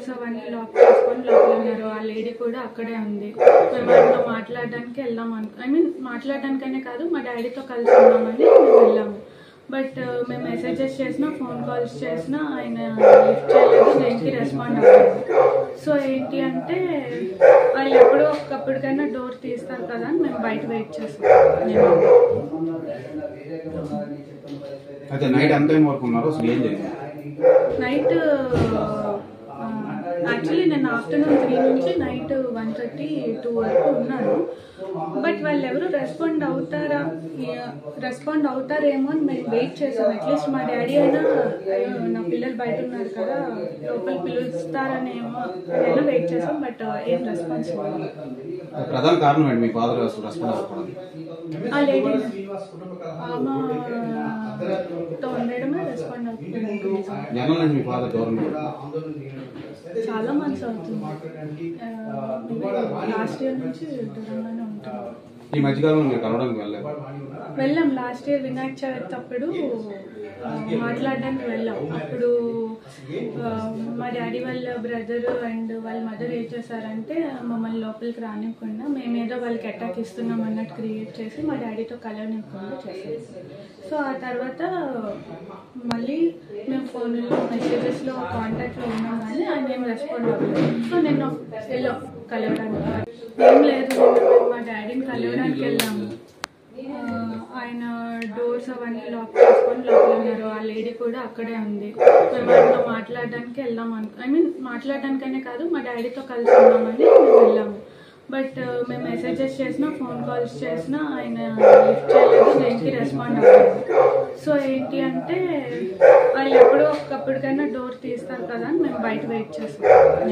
doors అవన్నీ lock చేసుకొని లోపల ఉన్నారు ఆ లేడీ కూడా అక్కడే ఉంది మేము ఆయనతో మాట్లాడడానికి వెళ్దాం అను ఐ మీన్ మాట్లాడడానికనే కాదు మా డాడీతో కలిసి ఉన్నామని మేము వెళ్ళాము బట్ మేము మెసేజెస్ చేసినా ఫోన్ కాల్స్ చేసినా ఆయన లిఫ్ట్ చేయలేదు దేనికి రెస్పాండ్ అవ్వలేదు సో ఏంటి అంటే వాళ్ళు ఎప్పుడో ఒక్కప్పటికైనా డోర్ తీస్తారు కదా అని మేము బయట వెయిట్ చేస్తాం అయితే నైట్ ఎంత టైం వరకు ఉన్నారు అసలు ఏం జరిగింది నైట్ యాక్చువల్లీ నేను ఆఫ్టర్నూన్ త్రీ నుంచి నైట్ వన్ థర్టీ టూ వరకు ఉన్నాను బట్ వాళ్ళు ఎవరు రెస్పాండ్ అవుతారా రెస్పాండ్ అవుతారేమో అని మేము వెయిట్ చేసాం అట్లీస్ట్ మా డాడీ అయినా "అయ్యో, నా పిల్లలు బయట ఉన్నారు కదా లోపల పిలుస్తారనేమో అయినా వెయిట్ చేసాం బట్ ఏం రెస్పాన్స్ లేదు ప్రధాన కారణం ఏంటి మీ ఫాదర్ అసలు రెస్పాండ్ అవ్వకూడదు ఆ లేడీ ఆమెతో ఉండడమే రెస్పాండ్ అవుతుంది జనరల్ నుంచి మీ ఫాదర్ దూరంగా చాలా మంత్స్ అవుతుంది లాస్ట్ ఇయర్ నుంచి దూరంగానే ఉంటున్నాం ఈ మధ్యకాలంలో మీరు కలవడానికి వెళ్ళలేదు వెళ్ళాం లాస్ట్ ఇయర్ వినాయక చవితి అప్పుడు ఆ, మాట్లాడడానికి వెళ్ళాం అప్పుడు ఆ, మా డాడీ వాళ్ళ బ్రదర్ అండ్ వాళ్ళ మదర్ ఏం చేశారంటే మమ్మల్ని లోపలికి రానివ్వకుండా మేమేదో వాళ్ళకి అటాక్ ఇస్తున్నాం అన్నట్టు క్రియేట్ చేసి మా డాడీతో కలవనివ్వకుండా చేశారు సో ఆ తర్వాత మళ్ళీ మేము ఫోన్లో మెసేజెస్లో కాంటాక్ట్లో ఉన్నాం కానీ ఆయన ఏం రెస్పాండ్ అవ్వలేదు సో నేను వెళ్ళాం కలవడానికి ఏం లేదు మా డాడీని కలవడానికి వెళ్ళాము ఆ, ఆయన డోర్స్ అవన్నీ లాక్ చేసుకొని లోపల ఉన్నారు ఆ లేడీ కూడా అక్కడే ఉంది మేము ఆయనతో మాట్లాడడానికి వెళ్దాం అను ఐ మీన్ మాట్లాడడానికనే కాదు మా డాడీతో కలిసి ఉన్నామని మేము వెళ్ళాము బట్ మేము మెసేజెస్ చేసినా ఫోన్ కాల్స్ చేసినా ఆయన లిఫ్ట్ చేయలేదు దేనికి రెస్పాండ్ అవ్వలేదు సో ఏంటి అంటే వాళ్ళు ఎప్పుడో ఒక్కప్పటికైనా డోర్ తీస్తారు కదా అని మేము బయట వెయిట్ చేస్తాం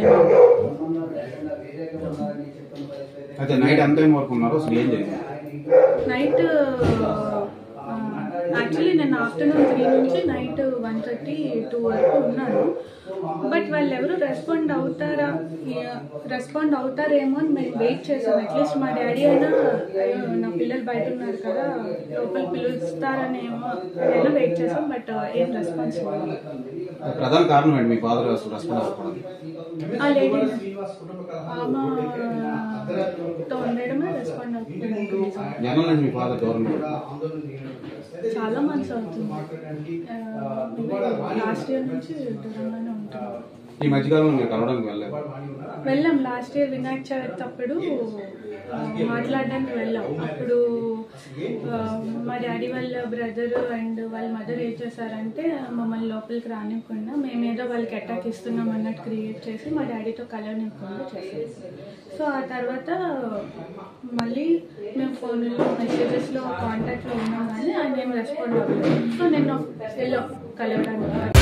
అయితే నైట్ ఎంత టైం వరకు ఉన్నారు అసలు ఏం జరిగింది నైట్ యాక్చువల్లీ నేను ఆఫ్టర్నూన్ త్రీ నుంచి నైట్ వన్ థర్టీ టూ వరకు ఉన్నాను బట్ వాళ్ళు ఎవరు రెస్పాండ్ అవుతారా రెస్పాండ్ అవుతారేమో అని మేము వెయిట్ చేసాం అట్లీస్ట్ మా డాడీ అయినా "అయ్యో, నా పిల్లలు బయట ఉన్నారు కదా లోపల పిలుస్తారనేమో అయినా వెయిట్ చేసాం బట్ ఏం రెస్పాన్స్ లేదు ప్రధాన కారణం ఏంటి మీ ఫాదర్ అసలు రెస్పాండ్ అవ్వకూడదు ఆ లేడీ ఆమెతో ఉండడమే రెస్పాండ్ అవుతుంది జనరల్ నుంచి మీ ఫాదర్ దూరంగా చాలా మంత్స్ అవుతుంది లాస్ట్ ఇయర్ నుంచి దూరంగానే ఉంటున్నాం ఈ మధ్యకాలంలో మీరు కలవడానికి వెళ్ళలేదు వెళ్ళాం లాస్ట్ ఇయర్ వినాయక చవితి అప్పుడు ఆ, మాట్లాడడానికి వెళ్ళాం అప్పుడు ఆ, మా డాడీ వాళ్ళ బ్రదర్ అండ్ వాళ్ళ మదర్ ఏం చేశారంటే మమ్మల్ని లోపలికి రానివ్వకుండా మేమేదో వాళ్ళకి అటాక్ ఇస్తున్నాం అన్నట్టు క్రియేట్ చేసి మా డాడీతో కలవనివ్వకుండా చేశారు సో ఆ తర్వాత మళ్ళీ మేము ఫోన్లో మెసేజెస్లో కాంటాక్ట్లో ఉన్నాం కానీ ఆయన ఏం రెస్పాండ్ అవ్వలేదు సో నేను వెళ్ళాం కలవడానికి